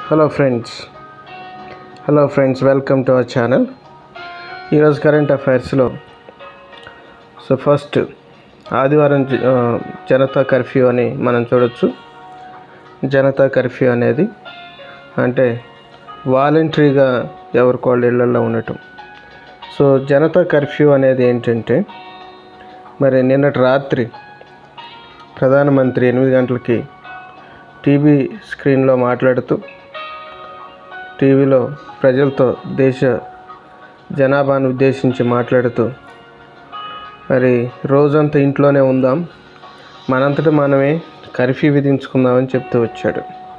hello friends hello friends welcome to our channel ఈరోజు current అఫైర్స్లో so first ఆదివారం జ- ఆ, జనతా కర్ఫ్యూ అని మనం చూడొచ్చు జనతా కర్ఫ్యూ అనేది అంటే వాలంటరీగా ఎవరికి వాళ్ళ ఇళ్లలో ఉండటం సో జనతా కర్ఫ్యూ అనేది ఏంటంటే మరి నిన్నటి రాత్రి ప్రధానమంత్రి ఎనిమిది గంటలకి టీవీ స్క్రీన్లో మాట్లాడుతూ టీవీలో ప్రజలతో దేశ జనాభాను ఉద్దేశించి మాట్లాడుతూ మరి రోజంతా ఇంట్లోనే ఉందాం మనంతట మనమే కర్ఫ్యూ విధించుకుందామని చెప్తూ వచ్చాడు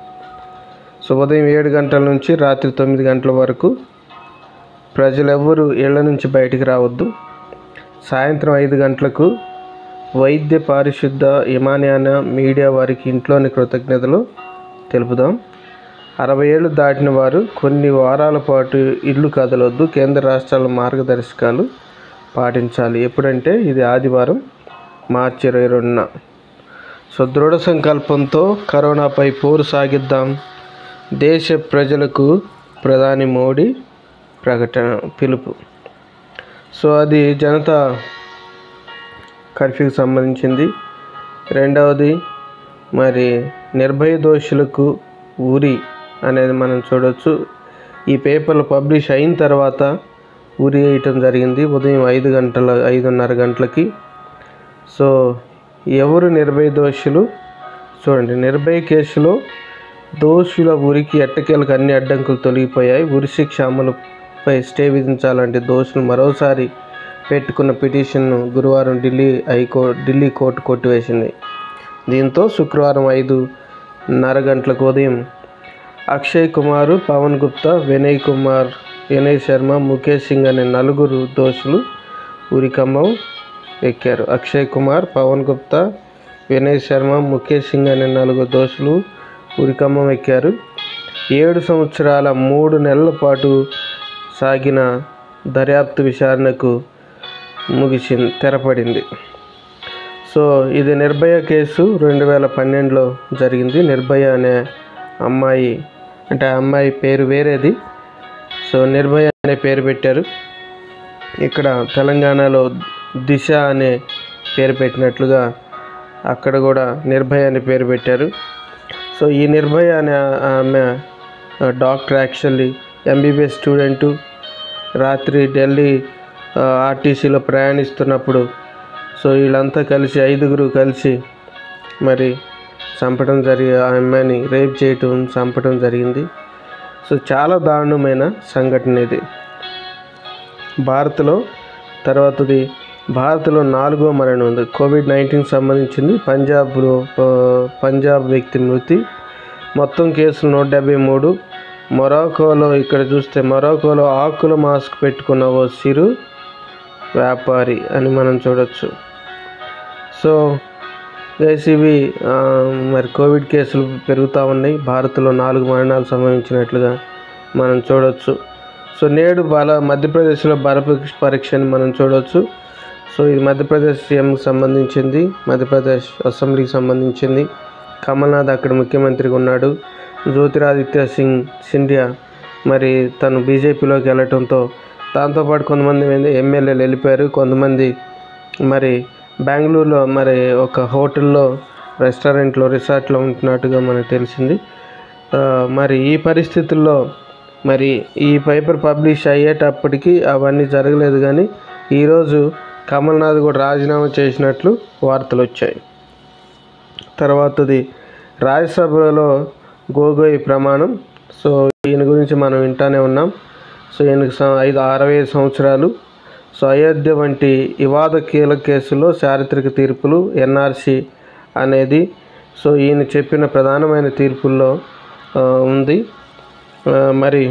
సో ఉదయం ఏడు గంటల నుంచి రాత్రి తొమ్మిది గంటల వరకు ప్రజలెవ్వరూ ఇళ్ల నుంచి బయటికి రావద్దు సాయంత్రం ఐదు గంటలకు వైద్య పారిశుద్ధ విమానయాన మీడియా వారికి ఇంట్లోని కృతజ్ఞతలు తెలుపుదాం అరవై ఏళ్ళు దాటిన వారు కొన్ని వారాల పాటు ఇల్లు కదలొద్దు కేంద్ర రాష్ట్రాల మార్గదర్శకాలు పాటించాలి ఎప్పుడంటే ఇది ఆదివారం మార్చి ఇరవై రెండున సో దృఢ సంకల్పంతో కరోనాపై పోరు సాగిద్దాం దేశ ప్రజలకు ప్రధాని మోడీ ప్రకటన పిలుపు సో అది జనతా కర్ఫ్యూకి సంబంధించింది రెండవది మరి నిర్భయ దోషులకు ఉరి అనేది మనం చూడవచ్చు ఈ పేపర్లు పబ్లిష్ అయిన తర్వాత ఉరి వేయటం జరిగింది ఉదయం ఐదు గంటల ఐదున్నర గంటలకి సో ఎవరు నిర్భయ దోషులు చూడండి నిర్భయ కేసులో దోషుల ఉరికి ఎట్టకేలకు అన్ని అడ్డంకులు తొలగిపోయాయి ఉరి శిక్ష అమలుపై స్టే విధించాలంటే దోషులు మరోసారి పెట్టుకున్న పిటిషన్ను గురువారం ఢిల్లీ హైకోర్టు ఢిల్లీ కోర్టు కొట్టివేసింది దీంతో శుక్రవారం ఐదున్నర గంటలకు ఉదయం అక్షయ్ కుమార్ పవన్ గుప్తా వినయ్ కుమార్ వినయ్ శర్మ ముఖేష్ సింగ్ అనే నలుగురు దోషులు ఉరికమ్మం ఎక్కారు అక్షయ్ కుమార్ పవన్ గుప్తా వినయ్ శర్మ ముఖేష్ సింగ్ అనే నలుగురు దోషులు ఉరికమ్మం ఎక్కారు ఏడు సంవత్సరాల మూడు నెలల పాటు సాగిన దర్యాప్తు విచారణకు ముగిసింది తెరపడింది సో ఇది నిర్భయ కేసు రెండు వేల పన్నెండులో జరిగింది నిర్భయ అనే అమ్మాయి అంటే ఆ అమ్మాయి పేరు వేరేది సో నిర్భయ అనే పేరు పెట్టారు ఇక్కడ తెలంగాణలో దిశ అనే పేరు పెట్టినట్లుగా అక్కడ కూడా నిర్భయ అనే పేరు పెట్టారు సో ఈ నిర్భయ అనే ఆమె డాక్టర్ యాక్చువల్లీ ఎంబీబీఎస్ స్టూడెంటు రాత్రి ఢిల్లీ ఆర్టీసీలో ప్రయాణిస్తున్నప్పుడు సో వీళ్ళంతా కలిసి ఐదుగురు కలిసి మరి చంపడం జరిగి ఆ అమ్మాయిని రేప్ చేయటం చంపడం జరిగింది సో చాలా దారుణమైన సంఘటన ఇది భారత్లో తర్వాతది భారత్లో నాలుగో మరణం ఉంది కోవిడ్ నైన్టీన్ సంబంధించింది పంజాబ్లో ఆ, పంజాబ్ వ్యక్తి మృతి మొత్తం కేసులు నూట డెబ్బై మూడు మొరాకోలో ఇక్కడ చూస్తే మొరాకోలో ఆకుల మాస్క్ పెట్టుకున్న ఓ సిరు వ్యాపారి అని మనం చూడొచ్చు సో గైస్ ఇవి ఆ, మరి కోవిడ్ కేసులు పెరుగుతూ ఉన్నాయి భారత్లో నాలుగు మరణాలు సంభవించినట్లుగా మనం చూడొచ్చు సో నేడు బల మధ్యప్రదేశ్లో బల పరీక్ష- పరీక్షని మనం చూడొచ్చు సో ఇది మధ్యప్రదేశ్ సీఎంకి సంబంధించింది మధ్యప్రదేశ్ అసెంబ్లీకి సంబంధించింది కమల్నాథ్ అక్కడ ముఖ్యమంత్రిగా ఉన్నాడు జ్యోతిరాదిత్య సింగ్ సింధియా మరి తను బీజేపీలోకి వెళ్ళటంతో దాంతోపాటు కొంతమంది ఏంది ఎమ్మెల్యేలు వెళ్ళిపోయారు కొంతమంది మరి బెంగళూరులో మరి ఒక హోటల్లో రెస్టారెంట్లో రిసార్ట్లో ఉంటున్నట్టుగా మనకు తెలిసింది ఆ, మరి ఈ పరిస్థితుల్లో మరి ఈ పేపర్ పబ్లిష్ అయ్యేటప్పటికి అవన్నీ జరగలేదు కానీ ఈరోజు కమల్నాథ్ కూడా రాజీనామా చేసినట్లు వార్తలు వచ్చాయి తర్వాతది రాజ్యసభలో గోగోయ్ ప్రమాణం సో ఈయన గురించి మనం వింటానే ఉన్నాం సో ఈయనకు సం- ఐదు అరవై ఐదు సంవత్సరాలు సో అయోధ్య వంటి వివాద కీలక కేసులో చారిత్రక తీర్పులు ఎన్ఆర్సి అనేది సో ఈయన చెప్పిన ప్రధానమైన తీర్పుల్లో ఆ, ఉంది ఆ, మరి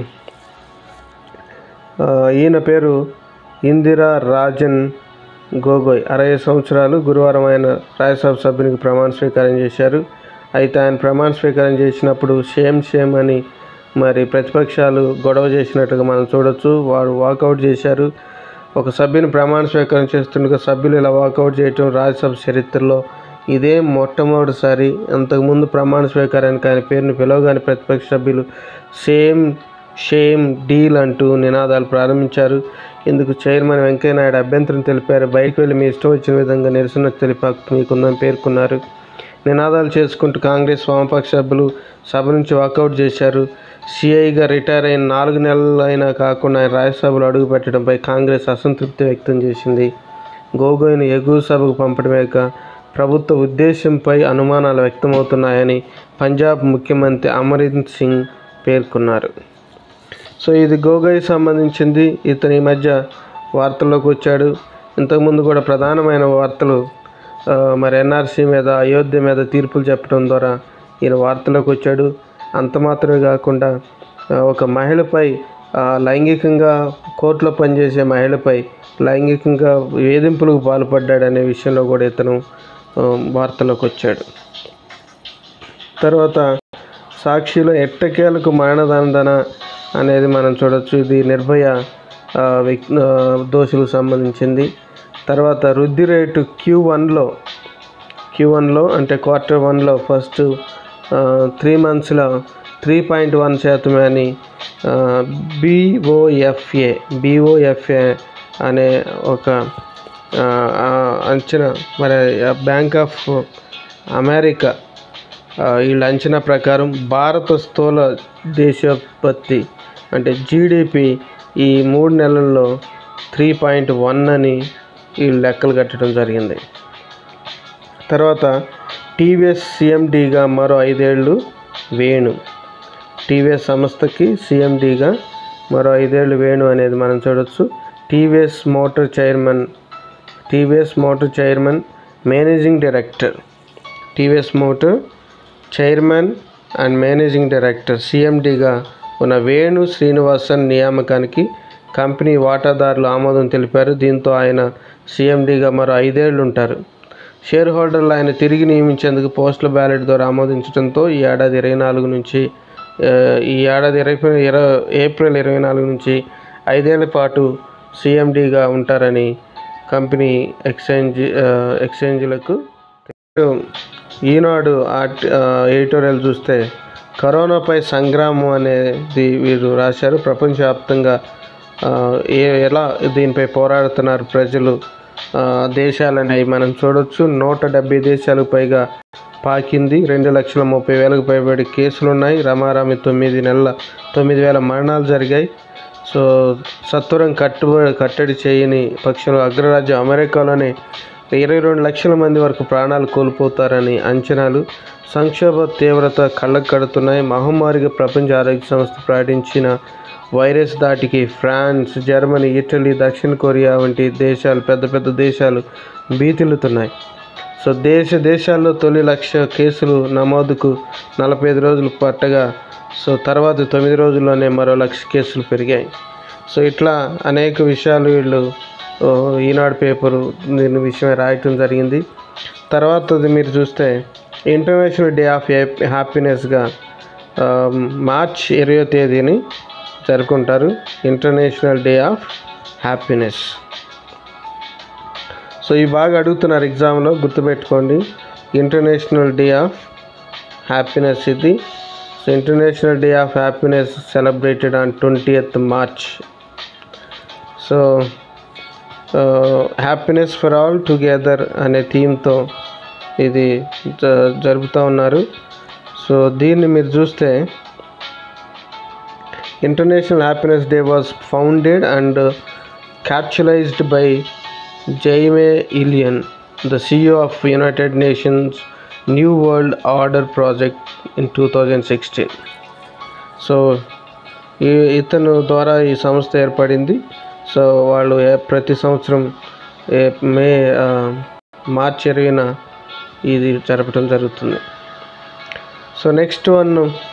ఆ, ఈయన పేరు ఇందిరా రాజన్ గోగోయ్ అరవై సంవత్సరాలు గురువారం ఆయన రాజ్యసభ సభ్యునికి ప్రమాణ స్వీకారం చేశారు అయితే ఆయన ప్రమాణ స్వీకారం చేసినప్పుడు షేమ్ షేమ్ అని మరి ప్రతిపక్షాలు గొడవ చేసినట్టుగా మనం చూడొచ్చు వారు వాకౌట్ చేశారు ఒక సభ్యుని ప్రమాణ స్వీకారం చేస్తుండగా సభ్యులు ఇలా వాకౌట్ చేయటం రాజ్యసభ చరిత్రలో ఇదే మొట్టమొదటిసారి అంతకుముందు ప్రమాణ స్వీకారానికి ఆయన పేరును పిలవగానే ప్రతిపక్ష సభ్యులు సేమ్ షేమ్ డీల్ అంటూ నినాదాలు ప్రారంభించారు ఇందుకు చైర్మన్ వెంకయ్యనాయుడు అభ్యంతరం తెలిపారు బయటకు వెళ్ళి మీ ఇష్టం వచ్చిన విధంగా నిరసన తెలిపి హక్కు మీకుందని పేర్కొన్నారు నినాదాలు చేసుకుంటూ కాంగ్రెస్ వామపక్ష సభ్యులు సభ నుంచి వాకౌట్ చేశారు సిఐగా రిటైర్ అయిన నాలుగు నెలలు అయినా కాకుండా ఆయన రాజ్యసభలో అడుగుపెట్టడంపై కాంగ్రెస్ అసంతృప్తి వ్యక్తం చేసింది గోగోయిని ఎగువ సభకు పంపడమేక ప్రభుత్వ ఉద్దేశంపై అనుమానాలు వ్యక్తమవుతున్నాయని పంజాబ్ ముఖ్యమంత్రి అమరీందర్ సింగ్ పేర్కొన్నారు సో ఇది గోగోయ్ సంబంధించింది ఇతని ఈ మధ్య వార్తల్లోకి వచ్చాడు ఇంతకుముందు కూడా ప్రధానమైన వార్తలు ఆ, మరి ఎన్ఆర్సీ మీద అయోధ్య మీద తీర్పులు చెప్పడం ద్వారా ఈయన వార్తలోకి వచ్చాడు అంత మాత్రమే కాకుండా ఆ, ఒక మహిళపై ఆ, లైంగికంగా కోర్టులో పనిచేసే మహిళపై లైంగికంగా వేధింపులకు పాల్పడ్డాడనే విషయంలో కూడా ఇతను ఆ, వార్తలోకి వచ్చాడు తర్వాత సాక్షిలో ఎట్టకేలకు మరణదండన అనేది మనం చూడొచ్చు ఇది నిర్భయ ఆ, వ్యక్ ఆ, దోషులకు సంబంధించింది తర్వాత వృద్ధి రేటు క్యూ వన్లో క్యూ వన్లో అంటే క్వార్టర్ వన్లో ఫస్ట్ త్రీ మంత్స్లో త్రీ పాయింట్ వన్ శాతమే అని బీఓఎఫ్ఏ బీఓఎఫ్ఏ అనే ఒక ఆ, ఆ, అంచనా మరి బ్యాంక్ ఆఫ్ అమెరికా ఆ, వీళ్ళ అంచనా ప్రకారం భారత స్థూల దేశోత్పత్తి అంటే జీడిపి ఈ మూడు నెలల్లో త్రీ పాయింట్ వన్ అని వీళ్ళు లెక్కలు కట్టడం జరిగింది తర్వాత టీవీఎస్ సిఎండిగా మరో ఐదేళ్ళు వేణు టీవీఎస్ సంస్థకి సిఎండిగా మరో ఐదేళ్ళు వేణు అనేది మనం చూడొచ్చు TVS motor chairman TVS motor chairman managing director TVS motor chairman and managing director సిఎండిగా ఉన్న వేణు శ్రీనివాసన్ నియామకానికి కంపెనీ వాటాదారులు ఆమోదం తెలిపారు దీంతో ఆయన సీఎండీగా మరో ఐదేళ్లు ఉంటారు షేర్ హోల్డర్లు ఆయన తిరిగి నియమించేందుకు పోస్టల్ బ్యాలెట్ ద్వారా ఆమోదించడంతో ఈ ఏడాది ఇరవై నాలుగు నుంచి ఆ, ఈ ఏడాది ఇరవై ఇరవై ఏప్రిల్ ఇరవై నాలుగు నుంచి ఐదేళ్ల పాటు సీఎండీగా ఉంటారని కంపెనీ ఎక్స్చేంజ్ ఆ, ఎక్స్చేంజ్లకు ఈనాడు ఆర్ట్ ఎడిటోరియల్ చూస్తే కరోనాపై సంగ్రామం అనేది వీరు రాశారు ప్రపంచవ్యాప్తంగా ఆ, ఏ ఎలా దీనిపై పోరాడుతున్నారు ప్రజలు ఆ, దేశాలనేవి మనం చూడొచ్చు నూట డెబ్బై దేశాలకు పైగా పాకింది రెండు లక్షల ముప్పై వేలకు పైబడి కేసులు ఉన్నాయి రమారామి తొమ్మిది నెలల తొమ్మిది వేల మరణాలు జరిగాయి సో సత్వరం కట్టుబడి కట్టడి చేయని పక్షంలో అగ్రరాజ్యం అమెరికాలోనే ఇరవై రెండు లక్షల మంది వరకు ప్రాణాలు కోల్పోతారని అంచనాలు సంక్షోభ తీవ్రత కళ్ళకు కడుతున్నాయి మహమ్మారిగా ప్రపంచ ఆరోగ్య సంస్థ ప్రకటించిన వైరస్ దాటికి ఫ్రాన్స్ జర్మనీ ఇటలీ దక్షిణ కొరియా వంటి దేశాలు పెద్ద పెద్ద దేశాలు భీతిల్లుతున్నాయి సో దేశ దేశాల్లో తొలి లక్ష కేసులు నమోదుకు నలభై ఐదు రోజులు పట్టగా సో తర్వాత తొమ్మిది రోజుల్లోనే మరో లక్ష కేసులు పెరిగాయి సో ఇట్లా అనేక విషయాలు వీళ్ళు ఓ, ఈనాడు పేపరు దీని విషయమే రాయటం జరిగింది తర్వాతది మీరు చూస్తే ఇంటర్నేషనల్ డే ఆఫ్ హ్యాపీనెస్గా మార్చ్ ఇరవై తేదీని జరుపుకుంటారు international day of happiness so ఇవి బాగా అడుగుతున్నారు ఎగ్జామ్లో గుర్తుపెట్టుకోండి ఇంటర్నేషనల్ డే ఆఫ్ హ్యాపీనెస్ ఇది so international day of happiness celebrated on twentieth March so happiness for all together అనే థీమ్తో ఇది జ- జరుపుతూ ఉన్నారు సో దీన్ని మీరు చూస్తే international happiness day was founded and conceptualised by Jayme Illien the CEO of United Nations new world order project in two thousand sixteen so ఈ ఇతను ద్వారా ఈ సంస్థ ఏర్పడింది సో వాళ్ళు ఏ- ప్రతి సంవత్సరం ఏ- మే ఆ, మార్చి ఇరవైన ఇది జరపడం జరుగుతుంది సో నెక్స్ట్ వన్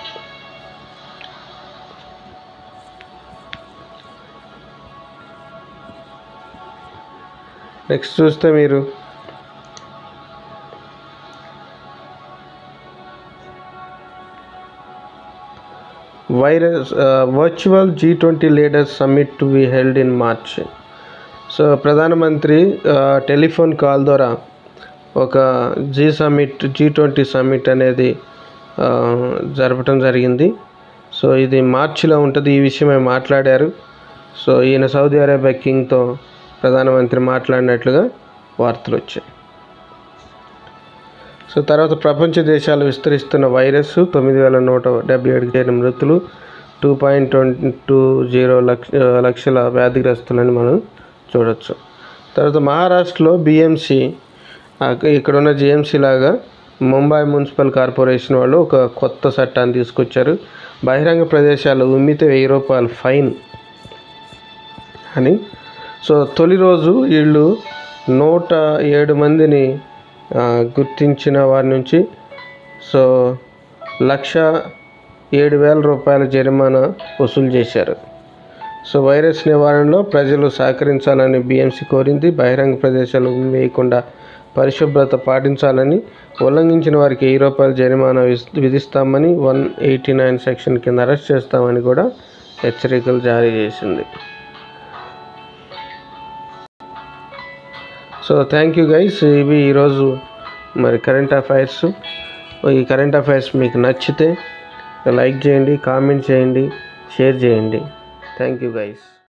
నెక్స్ట్ చూస్తే మీరు virus virtual G twenty leaders summit to be held in March so ప్రధానమంత్రి ఆ, టెలిఫోన్ కాల్ ద్వారా ఒక G summit G twenty summit అనేది ఆ, జరపటం జరిగింది సో ఇది మార్చిలో ఉంటుంది ఈ విషయమే మాట్లాడారు సో ఈయన సౌదీ అరేబియా కింగ్తో ప్రధానమంత్రి మాట్లాడినట్లుగా వార్తలు వచ్చాయి సో తర్వాత ప్రపంచ దేశాలు విస్తరిస్తున్న వైరస్ తొమ్మిది వేల నూట డెబ్బై ఏడుకి చేరిన మృతులు two point twenty two zero లక్ష లక్షల వ్యాధిగ్రస్తులని మనం చూడొచ్చు తర్వాత మహారాష్ట్రలో బిఎంసి ఇక్కడ ఉన్న జిఎంసి లాగా ముంబై మున్సిపల్ కార్పొరేషన్ వాళ్ళు ఒక కొత్త చట్టాన్ని తీసుకొచ్చారు బహిరంగ ప్రదేశాలు ఉమ్మితే వెయ్యి రూపాయలు ఫైన్ అని సో తొలి రోజు వీళ్ళు నూట ఏడు మందిని ఆ, గుర్తించిన వారి నుంచి సో లక్ష ఏడు వేల రూపాయల జరిమానా వసూలు చేశారు సో వైరస్ నివారణలో ప్రజలు సహకరించాలని బిఎంసి కోరింది బహిరంగ ప్రదేశాలు వేయకుండా పరిశుభ్రత పాటించాలని ఉల్లంఘించిన వారికి వెయ్యి రూపాయల జరిమానా విస్- విధిస్తామని వన్ ఎయిటీ నైన్ సెక్షన్ కింద అరెస్ట్ చేస్తామని కూడా హెచ్చరికలు జారీ చేసింది సో థ్యాంక్ యూ గైస్ ఇవి ఈరోజు మరి కరెంట్ అఫైర్స్ ఈ కరెంట్ అఫైర్స్ మీకు నచ్చితే లైక్ చేయండి కామెంట్ చేయండి షేర్ చేయండి థ్యాంక్ యూ గైస్